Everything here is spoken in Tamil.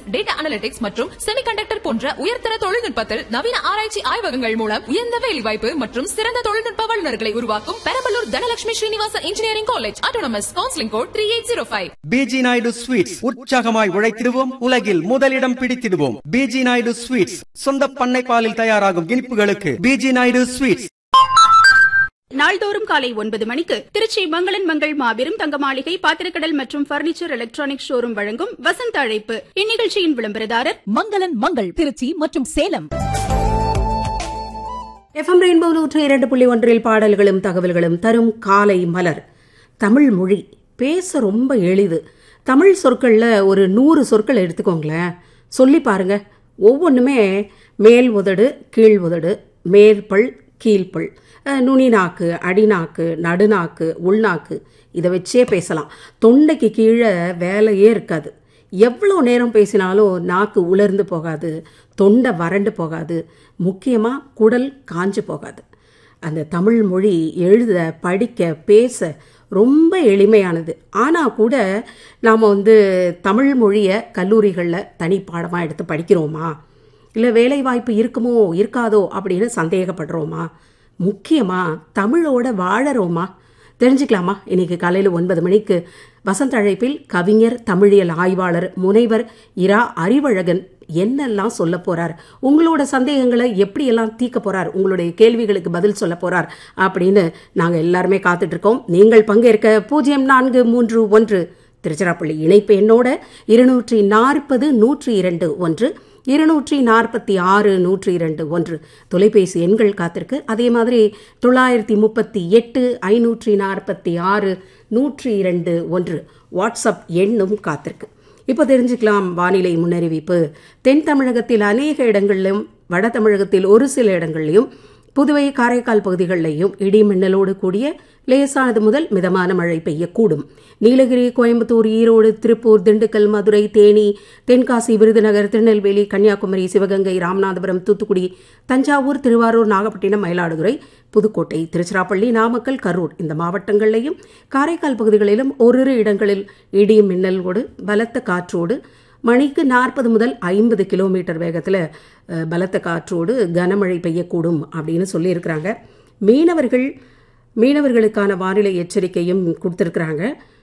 டேட்டா அனலிட்டிக்ஸ் மற்றும் செமிகண்டக்டர் போன்ற உயர்தர தொழில்நுட்பத்தில் நவீன ஆராய்ச்சி ஆய்வகங்கள் மூலம் உயர்ந்த வேலைவாய்ப்பு மற்றும் சிறந்த தொழில்நுட்ப வல்லுநர்களை உருவாக்கும் Perambalur Dhanalakshmi Srinivasa engineering college autonomous counselling code three eight zero five PG Naidu sweets உற்சாகமாய் உழைத்திடுவோம் உலகில் முதலிடம் பிடித்திடுவோம் பிஜி நாயுடு ஸ்வீட்ஸ் சொந்த பண்ணை பாலில் தயாராகும் இனிப்புகளுக்கு பிஜி நாயுடு ஸ்வீட்ஸ் நாள்தோறும் காலை ஒன்பது மணிக்கு திருச்சி மங்களன் மங்கள் மாபெரும் தங்க மாளிகை பாத்திரக்கடல் மற்றும் பர்னிச்சர் எலக்ட்ரானிக் ஷோரூம் வழங்கும் வசந்த அழைப்பு இந்நிகழ்ச்சியின் விளம்பரதாரர் மங்களன் மங்கள் திருச்சி மற்றும் சேலம் எஃப்எம் ரெயின்போ நூற்று இரண்டு புள்ளி ஒன்றில் பாடல்களும் தகவல்களும் தரும் காலை மலர் தமிழ் மொழி பேச ரொம்ப எளிது தமிழ் சொற்கள்ல ஒரு நூறு சொற்கள் எடுத்துக்கோங்களேன் சொல்லி பாருங்க ஒவ்வொன்றுமே மேல் உதடு கீழ் உதடு மேற்பல் கீழ்ப்பல் அஹ், நுனி நாக்கு அடிநாக்கு நடுநாக்கு உள்நாக்கு இதை வச்சே பேசலாம் தொண்டைக்கு கீழே வேலையே இருக்காது எவ்வளோ நேரம் பேசினாலும் நாக்கு உலர்ந்து போகாது தொண்டை வறண்டு போகாது முக்கியமாக குடல் காஞ்சு போகாது அந்த தமிழ் மொழி எழுத படிக்க பேச ரொம்ப எளிமையானது ஆனால் கூட நாம் வந்து தமிழ் மொழியை கல்லூரிகளில் தனி பாடமாக எடுத்து படிக்கிறோமா இல்லை வேலை வாய்ப்பு இருக்குமோ இருக்காதோ அப்படின்னு சந்தேகப்படுறோமா முக்கியமாக தமிழோட வாழறோமா தெரிஞ்சுக்கலாமா இன்னைக்கு காலையில் ஒன்பது மணிக்கு வசந்த அழைப்பில் கவிஞர் தமிழியல் ஆய்வாளர் முனைவர் இரா அறிவழகன் என்னெல்லாம் சொல்ல போறார் உங்களோட சந்தேகங்களை எப்படியெல்லாம் தீர்க்க போறார் உங்களுடைய கேள்விகளுக்கு பதில் சொல்ல போறார் அப்படின்னு நாங்க எல்லாருமே காத்துட்டு இருக்கோம் நீங்கள் பங்கேற்க பூஜ்ஜியம் நான்கு மூன்று ஒன்று திருச்சிராப்பள்ளி இணைப்பு எண்ணோட இருநூற்றி நாற்பது நூற்றி இரண்டு ஒன்று இருநூற்றி நாற்பத்தி ஆறு நூற்றி இரண்டு ஒன்று தொலைபேசி எண்கள் காத்திருக்கு அதே மாதிரி தொள்ளாயிரத்தி முப்பத்தி எட்டு ஐநூற்றி நாற்பத்தி ஆறு நூற்றி இரண்டு ஒன்று வாட்ஸ்அப் எண்ணும் காத்திருக்கு இப்போ தெரிஞ்சுக்கலாம் வானிலை முன்னறிவிப்பு தென் தமிழகத்தில் அநேக இடங்களிலும் வட தமிழகத்தில் ஒரு சில இடங்களிலும் புதுவை காரைக்கால் பகுதிகளிலையும் இடி மின்னலோடு கூடிய லேசானது முதல் மிதமான மழை பெய்யக்கூடும் நீலகிரி கோயம்புத்தூர் ஈரோடு திருப்பூர் திண்டுக்கல் மதுரை தேனி தென்காசி விருதுநகர் திருநெல்வேலி கன்னியாகுமரி சிவகங்கை ராமநாதபுரம் தூத்துக்குடி தஞ்சாவூர் திருவாரூர் நாகப்பட்டினம் மயிலாடுதுறை புதுக்கோட்டை திருச்சிராப்பள்ளி நாமக்கல் கரூர் இந்த மாவட்டங்களிலையும் காரைக்கால் பகுதிகளிலும் ஓரிரு இடங்களில் இடி மின்னலோடு பலத்த காற்றோடு மணிக்கு நாற்பது முதல் ஐம்பது கிலோமீட்டர் வேகத்தில் பலத்த காற்றோடு கனமழை பெய்யக்கூடும் அப்படின்னு சொல்லியிருக்கிறாங்க மீனவர்கள் மீனவர்களுக்கான வானிலை எச்சரிக்கையும் கொடுத்துருக்குறாங்க